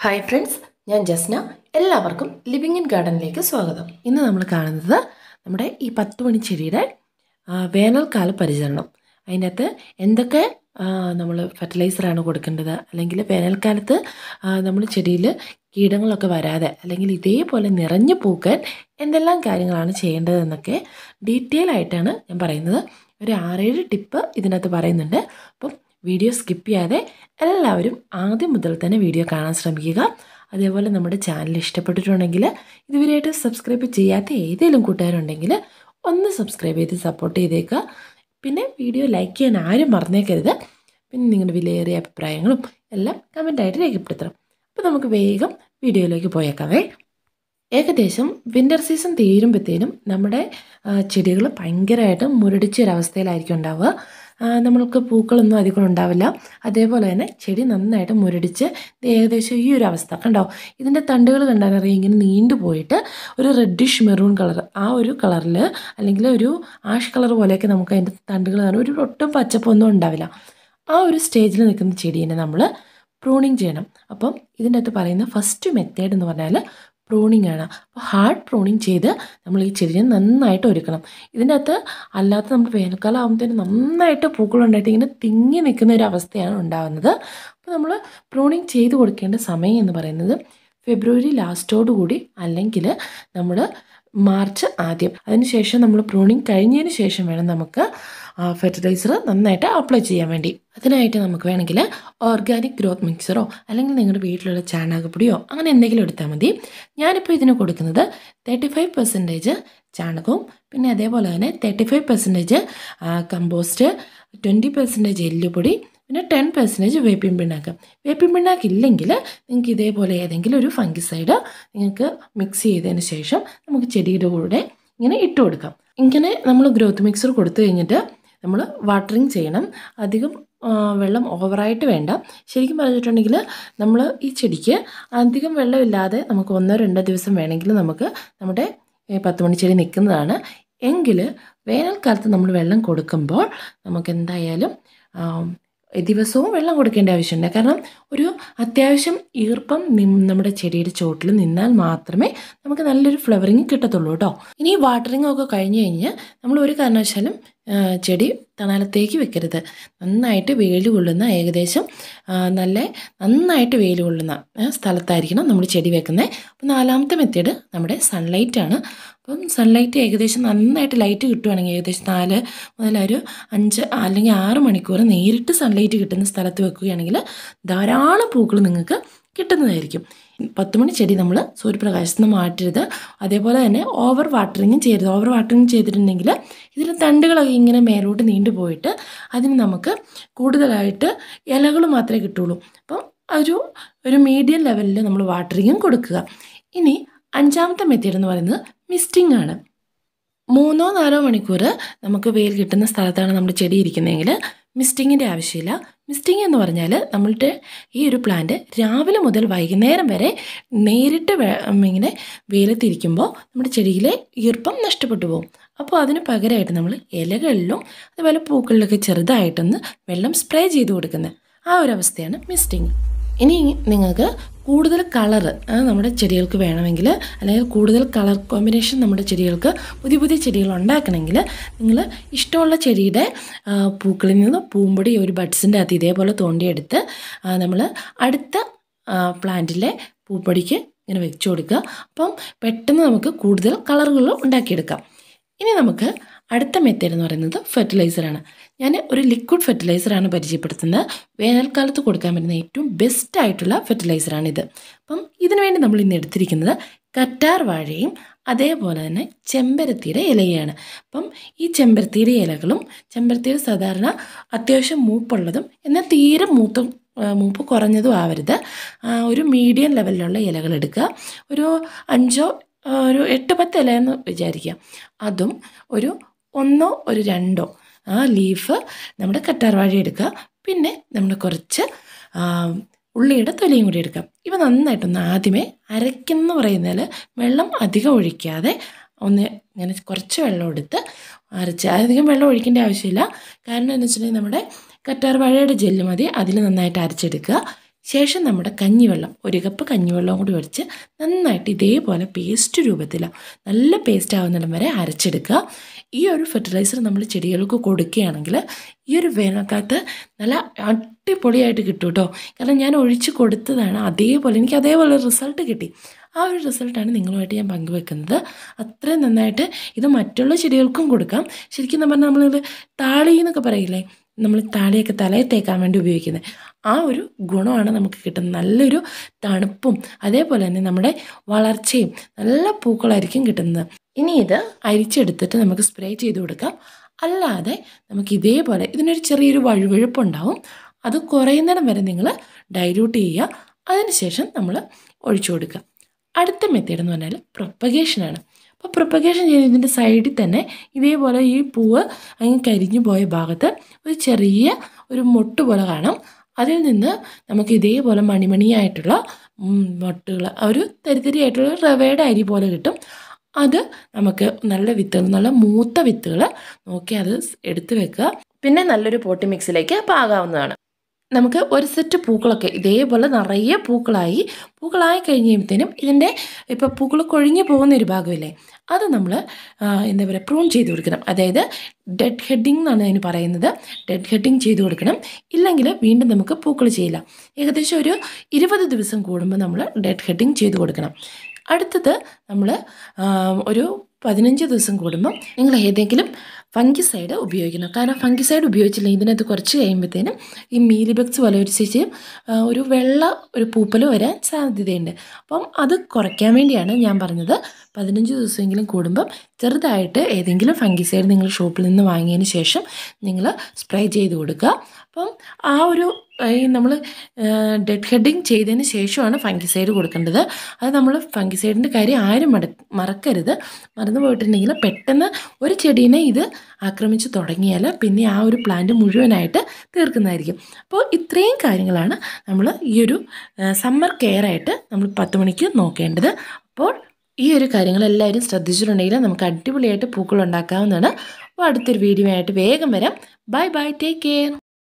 hi friends ഞാൻ ജസ്ന എല്ലാവർക്കും living in ഗാർഡനിലേക്ക് സ്വാഗതം ഇന്ന് നമ്മൾ കാണുന്നത് നമ്മുടെ ഈ പത്ത് മണി ചെടിയുടെ ആ, വേനൽക്കാല പരിചരണം അതിൻ്റെ അകത്ത് എന്തൊക്കെ നമ്മൾ ഫെർട്ടിലൈസറാണ് കൊടുക്കേണ്ടത് അല്ലെങ്കിൽ വേനൽക്കാലത്ത് നമ്മൾ ചെടിയിൽ കീടങ്ങളൊക്കെ വരാതെ അല്ലെങ്കിൽ ഇതേപോലെ നിറഞ്ഞു പൂക്കാൻ എന്തെല്ലാം കാര്യങ്ങളാണ് ചെയ്യേണ്ടതെന്നൊക്കെ ഡീറ്റെയിൽ ആയിട്ടാണ് ഞാൻ പറയുന്നത് ഒരു ആറേഴ് ടിപ്പ് ഇതിനകത്ത് പറയുന്നുണ്ട് അപ്പം വീഡിയോ സ്കിപ്പ് ചെയ്യാതെ എല്ലാവരും ആദ്യം മുതൽ തന്നെ വീഡിയോ കാണാൻ ശ്രമിക്കുക അതേപോലെ നമ്മുടെ ചാനൽ ഇഷ്ടപ്പെട്ടിട്ടുണ്ടെങ്കിൽ ഇതുവരെയായിട്ട് സബ്സ്ക്രൈബ് ചെയ്യാത്ത ഏതെങ്കിലും കൂട്ടുകാരുണ്ടെങ്കിൽ ഒന്ന് സബ്സ്ക്രൈബ് ചെയ്ത് സപ്പോർട്ട് ചെയ്തേക്കുക പിന്നെ വീഡിയോ ലൈക്ക് ചെയ്യാൻ ആരും മറന്നേക്കരുത് പിന്നെ നിങ്ങളുടെ വിലയേറിയ അഭിപ്രായങ്ങളും എല്ലാം കമൻറ്റായിട്ട് രേഖപ്പെടുത്തണം അപ്പോൾ നമുക്ക് വേഗം വീഡിയോയിലേക്ക് പോയേക്കാവേ ഏകദേശം വിൻ്റർ സീസൺ തീരുമ്പോഴത്തേനും നമ്മുടെ ചെടികൾ ഭയങ്കരമായിട്ട് മുരടിച്ചൊരവസ്ഥയിലായിരിക്കും ഉണ്ടാവുക ആ, നമ്മൾക്ക് പൂക്കളൊന്നും അധികം ഉണ്ടാവില്ല അതേപോലെ തന്നെ ചെടി നന്നായിട്ട് മുരടിച്ച് ദേ ഏകദേശം ഈ ഒരു അവസ്ഥ കണ്ടോ ഇതിൻ്റെ തണ്ടുകൾ കണ്ടാൽ അറിയാം ഇങ്ങനെ നീണ്ടു പോയിട്ട് ഒരു റെഡിഷ് മെറൂൺ കളർ ആ ഒരു കളറിൽ അല്ലെങ്കിൽ ഒരു ആഷ് കളർ പോലെയൊക്കെ നമുക്ക് അതിൻ്റെ തണ്ടുകൾ കാണാം ഒരു ഒട്ടും പച്ചപ്പൊന്നും ഉണ്ടാവില്ല ആ ഒരു സ്റ്റേജിൽ നിൽക്കുന്ന ചെടീനെ നമ്മൾ പ്രൂണിങ് ചെയ്യണം അപ്പം ഇതിൻ്റെ അകത്ത് പറയുന്ന ഫസ്റ്റ് മെത്തേഡ് എന്ന് പറഞ്ഞാൽ പ്രൂണിങ് ആണ് അപ്പോൾ ഹാർഡ് പ്രൂണിങ് ചെയ്ത് നമ്മൾ ഈ ചെടിയെ നന്നായിട്ട് ഒരുക്കണം ഇതിൻ്റെ അകത്ത് അല്ലാത്ത നമ്മൾ വേനൽക്കാലം ആകുമ്പോഴത്തേനും നന്നായിട്ട് പൂക്കളുണ്ടായിട്ട് ഇങ്ങനെ തിങ്ങി നിൽക്കുന്ന ഒരു അവസ്ഥയാണ് ഉണ്ടാകുന്നത് അപ്പോൾ നമ്മൾ പ്രൂണിങ് ചെയ്ത് കൊടുക്കേണ്ട സമയം എന്ന് പറയുന്നത് ഫെബ്രുവരി ലാസ്റ്റോടു കൂടി അല്ലെങ്കിൽ നമ്മൾ മാർച്ച് ആദ്യം അതിനുശേഷം നമ്മൾ പ്രൂണിങ് കഴിഞ്ഞതിന് ശേഷം വേണം നമുക്ക് ഫെർട്ടിലൈസർ നന്നായിട്ട് അപ്ലൈ ചെയ്യാൻ വേണ്ടി അതിനായിട്ട് നമുക്ക് വേണമെങ്കിൽ ഓർഗാനിക് ഗ്രോത്ത് മിക്സറോ അല്ലെങ്കിൽ നിങ്ങളുടെ വീട്ടിലുള്ള ചാണകപ്പൊടിയോ അങ്ങനെ എന്തെങ്കിലും എടുത്താൽ മതി ഞാനിപ്പോൾ ഇതിന് കൊടുക്കുന്നത് തേർട്ടി ഫൈവ് പെർസെൻറ്റേജ് ചാണകവും പിന്നെ അതേപോലെ തന്നെ thirty five percentage compost twenty percentage എല്ലുപൊടി പിന്നെ ടെൻ പെർസെൻറ്റേജ് വേപ്പിൻ പിണ്ണാക്ക് വേപ്പിൻ പിണ്ണാക്ക് ഇല്ലെങ്കിൽ നിങ്ങൾക്ക് ഇതേപോലെ ഏതെങ്കിലും ഒരു ഫംഗിസൈഡ് നിങ്ങൾക്ക് മിക്സ് ചെയ്തതിന് ശേഷം നമുക്ക് ചെടിയുടെ കൂടെ ഇങ്ങനെ ഇട്ട് കൊടുക്കാം ഇങ്ങനെ നമ്മൾ ഗ്രോത്ത് മിക്സർ കൊടുത്തു കഴിഞ്ഞിട്ട് നമ്മൾ വാട്ടറിങ് ചെയ്യണം അധികം ആ, വെള്ളം ഓവറായിട്ട് വേണ്ട ശരിക്കും പറഞ്ഞിട്ടുണ്ടെങ്കിൽ നമ്മൾ ഈ ചെടിക്ക് അധികം വെള്ളമില്ലാതെ നമുക്ക് ഒന്നോ രണ്ടോ ദിവസം വേണമെങ്കിൽ നമുക്ക് നമ്മുടെ ഈ പത്ത് മണി ചെടി നിൽക്കുന്നതാണ് എങ്കിൽ വേനൽക്കാലത്ത് നമ്മൾ വെള്ളം കൊടുക്കുമ്പോൾ നമുക്ക് എന്തായാലും ആ, ദിവസവും വെള്ളം കൊടുക്കേണ്ട ആവശ്യമുണ്ട് കാരണം ഒരു അത്യാവശ്യം ഈർപ്പം നിം- നമ്മുടെ ചെടിയുടെ ചോട്ടിൽ നിന്നാൽ മാത്രമേ നമുക്ക് നല്ലൊരു ഫ്ലവറിങ് കിട്ടത്തുള്ളൂ കേട്ടോ ഇനി വാട്ടറിങ് ഒക്കെ കഴിഞ്ഞ് കഴിഞ്ഞ് നമ്മൾ ഒരു കാരണവശാലും ആ, ചെടി തണലത്തേക്ക് വെക്കരുത് നന്നായിട്ട് വെയിൽ കൊള്ളുന്ന ഏകദേശം ആ, നല്ല നന്നായിട്ട് വെയിൽ കൊള്ളുന്ന ആ, സ്ഥലത്തായിരിക്കണം നമ്മൾ ചെടി വെക്കുന്നത് അപ്പോൾ നാലാമത്തെ മെത്തേഡ് നമ്മുടെ സൺലൈറ്റ് ആണ് അപ്പം സൺലൈറ്റ് ഏകദേശം നന്നായിട്ട് ലൈറ്റ് കിട്ടുവാണെങ്കിൽ ഏകദേശം നാല് മുതൽ ഒരു അഞ്ച് അല്ലെങ്കിൽ ആറ് മണിക്കൂർ നേരിട്ട് സൺലൈറ്റ് കിട്ടുന്ന സ്ഥലത്ത് വെക്കുകയാണെങ്കിൽ ധാരാളം പൂക്കൾ നിങ്ങൾക്ക് കിട്ടുന്നതായിരിക്കും പത്ത് മണി ചെടി നമ്മൾ സൂര്യപ്രകാശത്ത് നിന്ന് മാറ്റരുത് അതേപോലെ തന്നെ ഓവർ വാട്ടറിങ്ങും ചെയ്യരുത് ഓവർ വാട്ടറിങ് ചെയ്തിട്ടുണ്ടെങ്കിൽ ഇതിൽ തണ്ടുകളൊക്കെ ഇങ്ങനെ മേലോട്ട് നീണ്ടുപോയിട്ട് അതിന് നമുക്ക് കൂടുതലായിട്ട് ഇലകൾ മാത്രമേ കിട്ടുള്ളൂ അപ്പം ഒരു ഒരു മീഡിയം ലെവലിൽ നമ്മൾ വാട്ടറിങ്ങും കൊടുക്കുക ഇനി അഞ്ചാമത്തെ മെത്തേഡ് എന്ന് പറയുന്നത് മിസ്റ്റിംഗ് ആണ് മൂന്നോ നാലോ മണിക്കൂർ നമുക്ക് വെയിൽ കിട്ടുന്ന സ്ഥലത്താണ് നമ്മുടെ ചെടി ഇരിക്കുന്നതെങ്കിൽ മിസ്റ്റിങ്ങിൻ്റെ ആവശ്യമില്ല മിസ്റ്റിംഗ് എന്ന് പറഞ്ഞാൽ നമ്മളുടെ ഈ ഒരു പ്ലാന്റ് രാവിലെ മുതൽ വൈകുന്നേരം വരെ നേരിട്ട് വെ- ഇങ്ങനെ വെയിലത്തിരിക്കുമ്പോൾ നമ്മുടെ ചെടിയിലെ ഈർപ്പം നഷ്ടപ്പെട്ടു പോകും അപ്പോൾ അതിന് പകരമായിട്ട് നമ്മൾ ഇലകളിലും അതുപോലെ പൂക്കളിലൊക്കെ ചെറുതായിട്ടൊന്ന് വെള്ളം സ്പ്രേ ചെയ്ത് കൊടുക്കുന്നത് ആ ഒരു അവസ്ഥയാണ് മിസ്റ്റിംഗ് ഇനി നിങ്ങൾക്ക് കൂടുതൽ കളർ നമ്മുടെ ചെടികൾക്ക് വേണമെങ്കിൽ അല്ലെങ്കിൽ കൂടുതൽ കളർ കോമ്പിനേഷൻ നമ്മുടെ ചെടികൾക്ക് പുതിയ പുതിയ ചെടികൾ ഉണ്ടാക്കണമെങ്കിൽ നിങ്ങൾ ഇഷ്ടമുള്ള ചെടിയുടെ ആ, പൂക്കളിൽ നിന്ന് പൂമ്പൊടി ഒരു ബഡ്സിൻ്റെ അകത്ത് ഇതേപോലെ തോണ്ടിയെടുത്ത് നമ്മൾ അടുത്ത പ്ലാന്റിലെ പൂപ്പൊടിക്ക് ഇങ്ങനെ വെച്ച് കൊടുക്കുക അപ്പം പെട്ടെന്ന് നമുക്ക് കൂടുതൽ കളറുകൾ ഉണ്ടാക്കിയെടുക്കാം ഇനി നമുക്ക് അടുത്ത മെത്തേഡ് എന്ന് പറയുന്നത് ഫെർട്ടിലൈസറാണ് ഞാൻ ഒരു ലിക്വിഡ് ഫെർട്ടിലൈസറാണ് പരിചയപ്പെടുത്തുന്നത് വേനൽക്കാലത്ത് കൊടുക്കാൻ പറ്റുന്ന ഏറ്റവും ബെസ്റ്റ് ആയിട്ടുള്ള ഫെർട്ടിലൈസറാണിത് അപ്പം ഇതിനു വേണ്ടി നമ്മൾ ഇന്ന് എടുത്തിരിക്കുന്നത് കറ്റാർ വാഴയും അതേപോലെ തന്നെ ചെമ്പരത്തിയുടെ ഇലയാണ് അപ്പം ഈ ചെമ്പരത്തിയുടെ ഇലകളും ചെമ്പരത്തിയുടെ സാധാരണ അത്യാവശ്യം മൂപ്പുള്ളതും എന്നാൽ തീരെ മൂത്തും ആ, മൂപ്പ് കുറഞ്ഞതും ആവരുത് ആ, ഒരു മീഡിയം ലെവലിലുള്ള ഇലകൾ എടുക്കുക ഒരു അഞ്ചോ ആ, ഒരു എട്ട് പത്ത് ഇല എന്ന് വിചാരിക്കുക അതും ഒരു ഒന്നോ ഒരു രണ്ടോ ആ ലീഫ് നമ്മുടെ കറ്റാർവാഴ എടുക്കുക പിന്നെ നമ്മൾ കുറച്ച് ആ, ഉള്ളിയുടെ തൊലിയും കൂടി എടുക്കാം ഇവ നന്നായിട്ടൊന്ന് ആദ്യമേ അരയ്ക്കെന്ന് പറയുന്നതിൽ വെള്ളം അധികം ഒഴിക്കാതെ ഒന്ന് ഇങ്ങനെ കുറച്ച് വെള്ളം എടുത്ത് അരച്ച് അധികം വെള്ളം ഒഴിക്കേണ്ട ആവശ്യമില്ല കാരണം എന്ന് വെച്ചിട്ടുണ്ടെങ്കിൽ നമ്മുടെ കറ്റാർ വാഴയുടെ ജെല്ല് മതി അതിൽ നന്നായിട്ട് അരച്ചെടുക്കുക ശേഷം നമ്മുടെ കഞ്ഞിവെള്ളം ഒരു കപ്പ് കഞ്ഞിവെള്ളം കൂടി ഒഴിച്ച് നന്നായിട്ട് ഇതേപോലെ പേസ്റ്റ് രൂപത്തിൽ നല്ല പേസ്റ്റ് ആവുന്നിടം വരെ അരച്ചെടുക്കുക ഈ ഒരു ഫെർട്ടിലൈസർ നമ്മൾ ചെടികൾക്ക് കൊടുക്കുകയാണെങ്കിൽ ഈ ഒരു വേനൽക്കാലത്ത് നല്ല അടിപൊളിയായിട്ട് കിട്ടും കേട്ടോ കാരണം ഞാൻ ഒഴിച്ച് കൊടുത്തതാണ് അതേപോലെ എനിക്ക് അതേപോലെ റിസൾട്ട് കിട്ടി ആ ഒരു റിസൾട്ടാണ് നിങ്ങളുമായിട്ട് ഞാൻ പങ്കുവെക്കുന്നത് അത്രയും നന്നായിട്ട് ഇത് മറ്റുള്ള ചെടികൾക്കും കൊടുക്കാം ശരിക്കും നമ്മൾ നമ്മൾ താളി എന്നൊക്കെ പറയില്ലേ നമ്മൾ താളിയൊക്കെ തലയിൽ തേക്കാൻ വേണ്ടി ഉപയോഗിക്കുന്നത് ആ ഒരു ഗുണമാണ് നമുക്ക് കിട്ടുന്നത് നല്ലൊരു തണുപ്പും അതേപോലെ തന്നെ നമ്മുടെ വളർച്ചയും നല്ല പൂക്കളായിരിക്കും കിട്ടുന്നത് ഇനി ഇത് അരിച്ചെടുത്തിട്ട് നമുക്ക് സ്പ്രേ ചെയ്ത് കൊടുക്കാം അല്ലാതെ നമുക്ക് ഇതേപോലെ ഇതിനൊരു ചെറിയൊരു വഴുവഴുപ്പുണ്ടാവും അത് കുറയുന്നിടം വരെ നിങ്ങൾ ഡൈല്യൂട്ട് ചെയ്യുക അതിനുശേഷം നമ്മൾ ഒഴിച്ചു കൊടുക്കുക അടുത്ത മെത്തേഡ് എന്ന് പറഞ്ഞാൽ പ്രൊപ്പഗേഷനാണ് അപ്പോൾ പ്രൊപ്പഗേഷൻ ചെയ്യുന്നതിൻ്റെ സൈഡിൽ തന്നെ ഇതേപോലെ ഈ പൂവ് അങ്ങ് കരിഞ്ഞു പോയ ഭാഗത്ത് ഒരു ചെറിയ ഒരു മൊട്ട് പോലെ കാണാം അതിൽ നിന്ന് നമുക്ക് ഇതേപോലെ മണിമണിയായിട്ടുള്ള മൊട്ടുകൾ ഒരു തരിതരിയായിട്ടുള്ള റവയുടെ അരി പോലെ കിട്ടും അത് നമുക്ക് നല്ല വിത്തുകൾ നല്ല മൂത്ത വിത്തുകൾ നോക്കി അത് എടുത്തു വെക്കുക പിന്നെ നല്ലൊരു പോട്ടി മിക്സിലേക്ക് പാകാവുന്നതാണ് നമുക്ക് ഒരു സെറ്റ് പൂക്കളൊക്കെ ഇതേപോലെ നിറയെ പൂക്കളായി പൂക്കളായി കഴിയുമ്പോഴത്തേനും ഇതിൻ്റെ ഇപ്പോൾ പൂക്കൾ കൊഴിഞ്ഞു പോകുന്ന ഒരു ഭാഗമില്ലേ അത് നമ്മൾ എന്താ പറയുക പ്രൂൺ ചെയ്ത് കൊടുക്കണം അതായത് ഡെഡ് ഹെഡിങ് എന്നാണ് അതിന് പറയുന്നത് ഡെഡ് ഹെഡിങ് ചെയ്ത് കൊടുക്കണം ഇല്ലെങ്കിൽ വീണ്ടും നമുക്ക് പൂക്കൾ ചെയ്യില്ല ഏകദേശം ഒരു ഇരുപത് ദിവസം കൂടുമ്പോൾ നമ്മൾ ഡെഡ് ഹെഡിങ് ചെയ്ത് കൊടുക്കണം അടുത്തത് നമ്മൾ ഒരു പതിനഞ്ച് ദിവസം കൂടുമ്പം നിങ്ങൾ ഏതെങ്കിലും ഫംഗിസൈഡ് ഉപയോഗിക്കണം കാരണം ഫംഗിസൈഡ് ഉപയോഗിച്ചില്ലെങ്കിൽ ഇതിനകത്ത് കുറച്ച് കഴിയുമ്പോഴത്തേനും ഈ മീലിബക്സ് പോലെ ഒരു ചേച്ചി ഒരു വെള്ള ഒരു പൂപ്പൽ വരാൻ സാധ്യതയുണ്ട് അപ്പം അത് കുറയ്ക്കാൻ വേണ്ടിയാണ് ഞാൻ പറഞ്ഞത് പതിനഞ്ച് ദിവസമെങ്കിലും കൂടുമ്പം ചെറുതായിട്ട് ഏതെങ്കിലും ഫംഗിസൈഡ് നിങ്ങൾ ഷോപ്പിൽ നിന്ന് വാങ്ങിയതിന് ശേഷം നിങ്ങൾ സ്പ്രേ ചെയ്ത് കൊടുക്കുക അപ്പം ആ ഒരു ഈ നമ്മൾ ഡെഡ് ഹെഡിങ് ചെയ്തതിന് ശേഷമാണ് ഫംഗിസൈഡ് കൊടുക്കേണ്ടത് അത് നമ്മൾ ഫംഗിസൈഡിൻ്റെ കാര്യം ആരും മട മറക്കരുത് മറന്നു പോയിട്ടുണ്ടെങ്കിൽ പെട്ടെന്ന് ഒരു ചെടീനെ ഇത് ആക്രമിച്ച് തുടങ്ങിയാൽ പിന്നെ ആ ഒരു പ്ലാന്റ് മുഴുവനായിട്ട് തീർക്കുന്നതായിരിക്കും അപ്പോൾ ഇത്രയും കാര്യങ്ങളാണ് നമ്മൾ ഈ ഒരു സമ്മർ കെയർ ആയിട്ട് നമ്മൾ പത്ത് മണിക്ക് നോക്കേണ്ടത് അപ്പോൾ ഈ ഒരു കാര്യങ്ങൾ എല്ലാവരും ശ്രദ്ധിച്ചിട്ടുണ്ടെങ്കിൽ നമുക്ക് അടിപൊളിയായിട്ട് പൂക്കൾ ഉണ്ടാക്കാവുന്നതാണ് അപ്പോൾ അടുത്തൊരു വീഡിയോ ആയിട്ട് വേഗം വരാം ബൈ ബൈ ടേക്ക് കെയർ